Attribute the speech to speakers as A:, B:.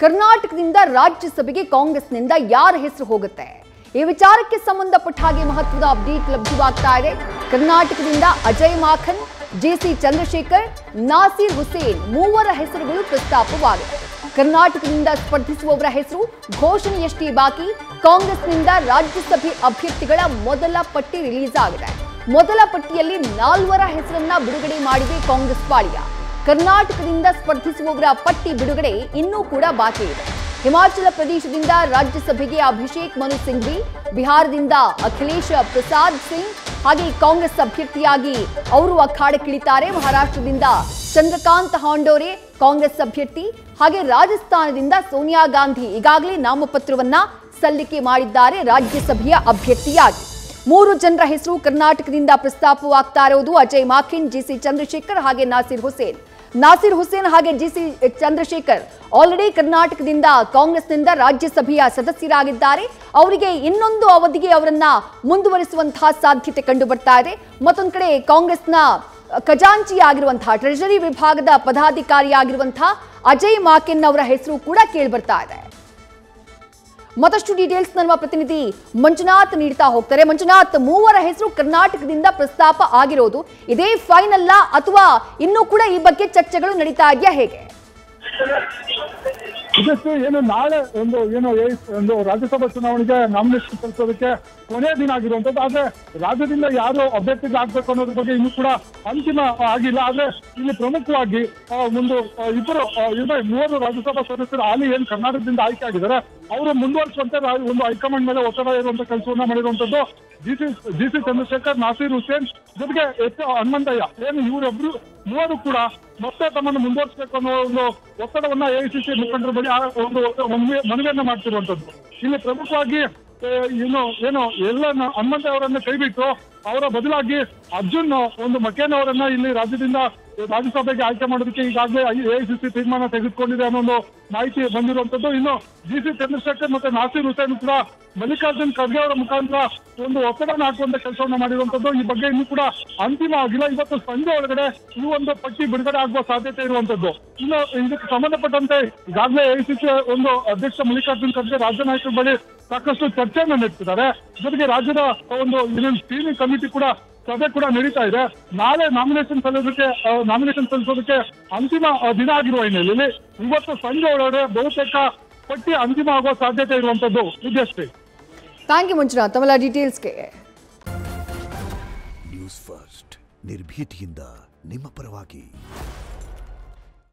A: ಕರ್ನಾಟಕದಿಂದ ರಾಜ್ಯಸಭೆಗೆ ಕಾಂಗ್ರೆಸ್ನಿಂದ ಯಾರ ಹೆಸರು ಹೋಗುತ್ತೆ ಈ ವಿಚಾರಕ್ಕೆ ಸಂಬಂಧಪಟ್ಟ ಹಾಗೆ ಮಹತ್ವದ ಅಪ್ಡೇಟ್ ಲಭ್ಯವಾಗ್ತಾ ಇದೆ ಕರ್ನಾಟಕದಿಂದ ಅಜಯ್ ಮಾಖನ್ ಜೆಸಿ ಚಂದ್ರಶೇಖರ್ ನಾಸೀರ್ ಹುಸೇನ್ ಮೂವರ ಹೆಸರುಗಳು ಪ್ರಸ್ತಾಪವಾಗಿದೆ ಕರ್ನಾಟಕದಿಂದ ಸ್ಪರ್ಧಿಸುವವರ ಹೆಸರು ಘೋಷಣೆಯಷ್ಟೇ ಬಾಕಿ ಕಾಂಗ್ರೆಸ್ನಿಂದ ರಾಜ್ಯಸಭೆ ಅಭ್ಯರ್ಥಿಗಳ ಮೊದಲ ಪಟ್ಟಿ ರಿಲೀಸ್ ಆಗಿದೆ ಮೊದಲ ಪಟ್ಟಿಯಲ್ಲಿ ನಾಲ್ವರ ಹೆಸರನ್ನ ಬಿಡುಗಡೆ ಮಾಡಿದೆ ಕಾಂಗ್ರೆಸ್ ಪಾಳ್ಯ ಕರ್ನಾಟಕದಿಂದ ಸ್ಪರ್ಧಿಸುವವರ ಪಟ್ಟಿ ಬಿಡುಗಡೆ ಇನ್ನೂ ಕೂಡ ಬಾಕಿ ಇದೆ ಹಿಮಾಚಲ ಪ್ರದೇಶದಿಂದ ರಾಜ್ಯಸಭೆಗೆ ಅಭಿಷೇಕ್ ಮನು ಸಿಂಘ್ವಿ ಬಿಹಾರದಿಂದ ಅಖಿಲೇಶ್ ಪ್ರಸಾದ್ ಸಿಂಗ್ ಹಾಗೆ ಕಾಂಗ್ರೆಸ್ ಅಭ್ಯರ್ಥಿಯಾಗಿ ಅವರು ಅಖಾಡಕ್ಕಿಳಿತಾರೆ ಮಹಾರಾಷ್ಟ್ರದಿಂದ ಚಂದ್ರಕಾಂತ್ ಹಾಂಡೋರೆ ಕಾಂಗ್ರೆಸ್ ಅಭ್ಯರ್ಥಿ ಹಾಗೆ ರಾಜಸ್ಥಾನದಿಂದ ಸೋನಿಯಾ ಗಾಂಧಿ ಈಗಾಗಲೇ ನಾಮಪತ್ರವನ್ನ ಸಲ್ಲಿಕೆ ಮಾಡಿದ್ದಾರೆ ರಾಜ್ಯಸಭೆಯ ಅಭ್ಯರ್ಥಿಯಾಗಿ ಮೂರು ಜನರ ಹೆಸರು ಕರ್ನಾಟಕದಿಂದ ಪ್ರಸ್ತಾಪವಾಗ್ತಾ ಇರೋದು ಅಜಯ್ ಮಾಖಿನ್ ಜಿಸಿ ಚಂದ್ರಶೇಖರ್ ಹಾಗೆ ನಾಸಿರ್ ಹುಸೇನ್ ನಾಸಿರ್ ಹುಸೇನ್ ಹಾಗೆ ಜಿಸಿ ಚಂದ್ರಶೇಖರ್ ಆಲ್ರೆಡಿ ಕರ್ನಾಟಕದಿಂದ ಕಾಂಗ್ರೆಸ್ನಿಂದ ರಾಜ್ಯಸಭೆಯ ಸದಸ್ಯರಾಗಿದ್ದಾರೆ ಅವರಿಗೆ ಇನ್ನೊಂದು ಅವಧಿಗೆ ಅವರನ್ನ ಮುಂದುವರಿಸುವಂತಹ ಸಾಧ್ಯತೆ ಕಂಡು ಬರ್ತಾ ಇದೆ ಮತ್ತೊಂದು ಕಡೆ ಕಾಂಗ್ರೆಸ್ನ ಖಜಾಂಚಿ ಆಗಿರುವಂತಹ ಟ್ರೆಷರಿ ವಿಭಾಗದ ಪದಾಧಿಕಾರಿಯಾಗಿರುವಂತಹ ಅಜಯ್ ಮಾಕೆನ್ ಅವರ ಹೆಸರು ಕೂಡ ಕೇಳಿಬರ್ತಾ ಇದೆ ಮತ್ತಷ್ಟು ಡೀಟೇಲ್ಸ್ ನಮ್ಮ ಪ್ರತಿನಿಧಿ ಮಂಜುನಾಥ್ ನೀಡ್ತಾ ಹೋಗ್ತಾರೆ ಮಂಜುನಾಥ್ ಮೂವರ ಹೆಸರು ಕರ್ನಾಟಕದಿಂದ ಪ್ರಸ್ತಾಪ ಆಗಿರೋದು ಇದೇ ಫೈನಲ್ಲ ಅಥವಾ ಇನ್ನೂ ಕೂಡ ಈ ಬಗ್ಗೆ ಚರ್ಚೆಗಳು ನಡೀತಾ ಇದೆಯಾ ಹೇಗೆ
B: ಇದಕ್ಕೆ ಏನು ನಾಳೆ ಒಂದು ಏನು ಏ- ಒಂದು ರಾಜ್ಯಸಭಾ ಚುನಾವಣೆಗೆ ನಾಮಿನೇಷನ್ ಸಲ್ಲಿಸೋದಕ್ಕೆ ಕೊನೆಯ ದಿನ ಆಗಿರುವಂತದ್ದು ಆದ್ರೆ ರಾಜ್ಯದಿಂದ ಯಾರು ಅಭ್ಯರ್ಥಿಗೆ ಆಗ್ಬೇಕು ಅನ್ನೋದ್ರ ಬಗ್ಗೆ ಇನ್ನೂ ಕೂಡ ಅಂತಿಮ ಆಗಿಲ್ಲ ಆದ್ರೆ ಇಲ್ಲಿ ಪ್ರಮುಖವಾಗಿ ಆ, ಒಂದು ಆ, ಇಬ್ಬರು ಆ, ಇಬ್ಬರು ಮೂವರು ರಾಜ್ಯಸಭಾ ಸದಸ್ಯರು ಹಾಲಿ ಏನ್ ಕರ್ನಾಟಕದಿಂದ ಆಯ್ಕೆ ಆಗಿದ್ದಾರೆ ಅವರು ಮುಂದುವರಿಸುವಂತೆ ರಾ- ಒಂದು ಹೈಕಮಾಂಡ್ ಮೇಲೆ ಒತ್ತಡ ಇರುವಂತ ಕೆಲಸವನ್ನ ಮಾಡಿರುವಂತದ್ದು G C G C Chandrashekhar Naseer Hussain ಜೊತೆಗೆ ಎಚ್ ಹನುಮಂತಯ್ಯ ಏನು ಇವರೊಬ್ರು ಮೂವರು ಕೂಡ ಮತ್ತೆ ತಮ್ಮನ್ನು ಮುಂದುವರಿಸಬೇಕು ಅನ್ನೋ ಒಂದು ಒತ್ತಡವನ್ನ ಎಐಸಿಸಿ ಮುಖಂಡರ ಬಳಿ ಆ ಒಂದು ಮನವಿ- ಮನವಿಯನ್ನ ಮಾಡ್ತಿರುವಂತದ್ದು ಇಲ್ಲಿ ಪ್ರಮುಖವಾಗಿ ಆ, ಏನು ಏನು ಎಲ್ಲ ಹನುಮಂತ ಅವರನ್ನ ಕೈಬಿಟ್ಟು ಅವರ ಬದಲಾಗಿ ಅರ್ಜುನ್ ಒಂದು ಮಕೇನ್ ಅವರನ್ನ ಇಲ್ಲಿ ರಾಜ್ಯದಿಂದ ರಾಜ್ಯಸಭೆಗೆ ಆಯ್ಕೆ ಮಾಡೋದಕ್ಕೆ ಈಗಾಗಲೇ ಎಐಸಿಸಿ ತೀರ್ಮಾನ ತೆಗೆದುಕೊಂಡಿದೆ ಅನ್ನೋ ಒಂದು ಮಾಹಿತಿ ಬಂದಿರುವಂತದ್ದು ಇನ್ನು ಜಿ ಸಿ ಚಂದ್ರಶೇಖರ್ ಮತ್ತೆ ನಾಸೀರ್ ಹುಸೇನ್ ಕೂಡ ಮಲ್ಲಿಕಾರ್ಜುನ್ ಖರ್ಗೆ ಅವರ ಮುಖಾಂತರ ಒಂದು ಒತ್ತಡನ ಹಾಕುವಂತ ಕೆಲಸವನ್ನ ಮಾಡಿರುವಂತದ್ದು ಈ ಬಗ್ಗೆ ಇನ್ನೂ ಕೂಡ ಅಂತಿಮ ಆಗಿಲ್ಲ ಇವತ್ತು ಸಂಜೆ ಒಳಗಡೆ ಈ ಒಂದು ಪಟ್ಟಿ ಬಿಡುಗಡೆ ಆಗುವ ಸಾಧ್ಯತೆ ಇರುವಂತದ್ದು ಇನ್ನು ಇದಕ್ಕೆ ಸಂಬಂಧಪಟ್ಟಂತೆ ಈಗಾಗಲೇ ಎಐಸಿಸಿ ಒಂದು ಅಧ್ಯಕ್ಷ ಮಲ್ಲಿಕಾರ್ಜುನ್ ಖರ್ಗೆ ರಾಜ್ಯ ನಾಯಕರ ಬಳಿ ಸಾಕಷ್ಟು ಚರ್ಚೆಯನ್ನ ನಡೆಸಿದ್ದಾರೆ ಜೊತೆಗೆ ರಾಜ್ಯದ ಒಂದು ಇನ್ನೊಂದು ಸ್ಕ್ರೀನಿಂಗ್ ಕಮಿಟಿ ಕೂಡ ಸಭೆ ಕೂಡ ನಡೀತಾ ಇದೆ ನಾಳೆ ನಾಮಿನೇಷನ್ ಸಲ್ಲಿಸೋದಕ್ಕೆ ನಾಮಿನೇಷನ್ ಸಲ್ಲಿಸೋದಕ್ಕೆ ಅಂತಿಮ ಆ, ದಿನ ಆಗಿರುವ ಹಿನ್ನೆಲೆಯಲ್ಲಿ ಇವತ್ತು ಸಂಜೆ ಒಳಗಡೆ ಬಹುತೇಕ ಪಟ್ಟಿ ಅಂತಿಮ ಆಗುವ ಸಾಧ್ಯತೆ ಇರುವಂತದ್ದು ವಿದ್ಯಾಶ್ರೀ
A: ಥ್ಯಾಂಕ್ ಯು ಮಂಜುನಾಥ್ ತಮ್ಮೆಲ್ಲ ಡೀಟೇಲ್ಸ್ಗೆ
C: ನ್ಯೂಸ್ ಫಸ್ಟ್ ನಿರ್ಭೀತಿಯಿಂದ ನಿಮ್ಮ ಪರವಾಗಿ